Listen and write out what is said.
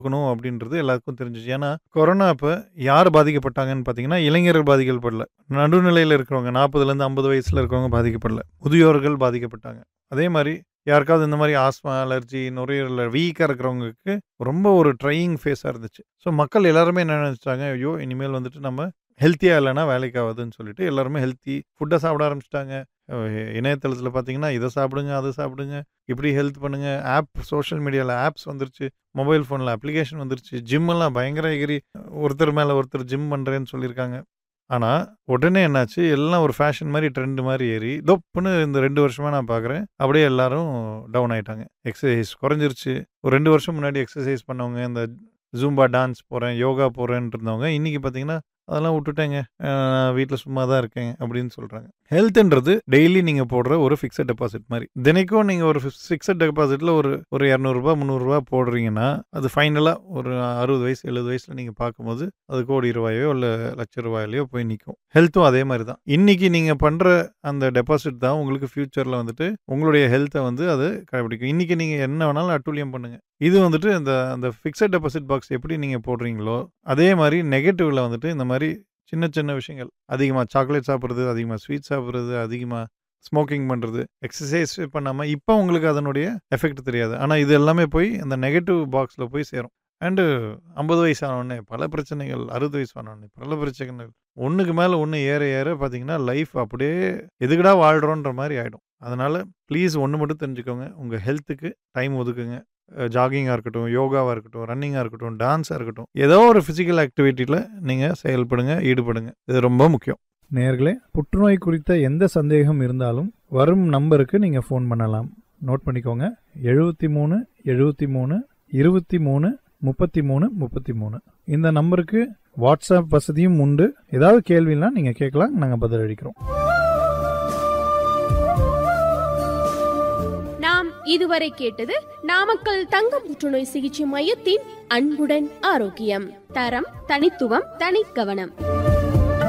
இருக்கணும் அப்படின்றது எல்லாருக்கும் தெரிஞ்சிச்சு ஏன்னா கொரோனா அப்போ யார் பாதிக்கப்பட்டாங்கன்னு பார்த்தீங்கன்னா இளைஞர்கள் பாதிக்கப்படல நடுநிலையில் இருக்கிறவங்க நாற்பதுலேருந்து ஐம்பது வயசில் இருக்கிறவங்க பாதிக்கப்படல முதியோர்கள் பாதிக்கப்பட்டாங்க அதே மாதிரி யாருக்காவது இந்த மாதிரி ஆஸ்மா அலர்ஜி நுரையீரல் வீக்காக இருக்கிறவங்களுக்கு ரொம்ப ஒரு ட்ரையிங் ஃபேஸாக இருந்துச்சு ஸோ மக்கள் எல்லாருமே என்ன நினச்சிட்டாங்க ஐயோ இனிமேல் வந்துட்டு நம்ம ஹெல்த்தியாக இல்லைன்னா வேலைக்கு ஆகுதுன்னு சொல்லிட்டு எல்லாருமே ஹெல்த்தி ஃபுட்டை சாப்பிட ஆரம்பிச்சிட்டாங்க இணையதளத்தில் பார்த்தீங்கன்னா இதை சாப்பிடுங்க அதை சாப்பிடுங்க இப்படி ஹெல்த் பண்ணுங்க ஆப் சோஷியல் மீடியாவில் ஆப்ஸ் வந்துருச்சு மொபைல் ஃபோனில் அப்ளிகேஷன் வந்துருச்சு ஜிம்மெல்லாம் பயங்கர எகிரி ஒருத்தர் மேலே ஒருத்தர் ஜிம் பண்ணுறேன்னு சொல்லியிருக்காங்க ஆனால் உடனே என்னாச்சு எல்லாம் ஒரு ஃபேஷன் மாதிரி ட்ரெண்ட் மாதிரி ஏறி தொப்புன்னு இந்த ரெண்டு வருஷமாக நான் பார்க்குறேன் அப்படியே எல்லாரும் டவுன் ஆயிட்டாங்க எக்ஸசைஸ் குறைஞ்சிருச்சு ஒரு ரெண்டு வருஷம் முன்னாடி எக்ஸசைஸ் பண்ணவங்க இந்த ஜூம்பா டான்ஸ் போகிறேன் யோகா போகிறேன்ட்டு இருந்தவங்க இன்றைக்கி பார்த்தீங்கன்னா அதெல்லாம் விட்டுட்டேங்க வீட்டில் சும்மா தான் இருக்கேன் அப்படின்னு சொல்கிறாங்க ஹெல்த்ன்றது டெய்லி நீங்கள் போடுற ஒரு ஃபிக்ஸட் டெபாசிட் மாதிரி தினைக்கும் நீங்கள் ஒரு ஃபிக்ஸட் டெபாசிட்டில் ஒரு ஒரு இரநூறுபா முந்நூறுரூவா போடுறீங்கன்னா அது ஃபைனலாக ஒரு அறுபது வயசு எழுபது வயசில் நீங்கள் பார்க்கும்போது அது கோடி ரூபாயோ இல்லை லட்ச ரூபாயிலையோ போய் நிற்கும் ஹெல்த்தும் அதே மாதிரி தான் இன்றைக்கி நீங்கள் பண்ணுற அந்த டெபாசிட் தான் உங்களுக்கு ஃப்யூச்சரில் வந்துட்டு உங்களுடைய ஹெல்த்தை வந்து அது கடைபிடிக்கும் இன்றைக்கி நீங்கள் என்ன வேணாலும் அட்டூழியம் பண்ணுங்கள் இது வந்துட்டு இந்த அந்த ஃபிக்ஸட் டெபாசிட் பாக்ஸ் எப்படி நீங்கள் போடுறீங்களோ அதே மாதிரி நெகட்டிவில் வந்துட்டு இந்த மாதிரி சின்ன சின்ன விஷயங்கள் அதிகமாக சாக்லேட் சாப்பிட்றது அதிகமாக ஸ்வீட் சாப்பிட்றது அதிகமாக ஸ்மோக்கிங் பண்ணுறது எக்ஸசைஸ் பண்ணாமல் இப்போ உங்களுக்கு அதனுடைய எஃபெக்ட் தெரியாது ஆனால் இது எல்லாமே போய் இந்த நெகட்டிவ் பாக்ஸில் போய் சேரும் அண்டு ஐம்பது வயசு ஆனோடனே பல பிரச்சனைகள் அறுபது வயசு ஆனோடனே பல பிரச்சனைகள் ஒன்றுக்கு மேலே ஒன்று ஏற ஏற பார்த்தீங்கன்னா லைஃப் அப்படியே எதுக்குடா வாழ்கிறோன்ற மாதிரி ஆகிடும் அதனால் ப்ளீஸ் ஒன்று மட்டும் தெரிஞ்சுக்கோங்க உங்கள் ஹெல்த்துக்கு டைம் ஒதுக்குங்க ஜாகிங்காக இருக்கட்டும் யோகாவாக இருக்கட்டும் ரன்னிங்காக இருக்கட்டும் டான்ஸாக இருக்கட்டும் ஏதோ ஒரு ஃபிசிக்கல் ஆக்டிவிட்டியில் நீங்கள் செயல்படுங்க ஈடுபடுங்க இது ரொம்ப முக்கியம் நேர்களே புற்றுநோய் குறித்த எந்த சந்தேகம் இருந்தாலும் வரும் நம்பருக்கு நீங்கள் ஃபோன் பண்ணலாம் நோட் பண்ணிக்கோங்க எழுபத்தி மூணு எழுபத்தி மூணு இருபத்தி மூணு முப்பத்தி மூணு முப்பத்தி மூணு இந்த நம்பருக்கு வாட்ஸ்அப் வசதியும் உண்டு ஏதாவது கேள்வினா நீங்கள் கேட்கலாம் நாங்கள் பதிலளிக்கிறோம் நாம் இதுவரை கேட்டது நாமக்கல் தங்க புற்றுநோய் சிகிச்சை மையத்தின் அன்புடன் ஆரோக்கியம் தரம் தனித்துவம் தனிக்கவனம்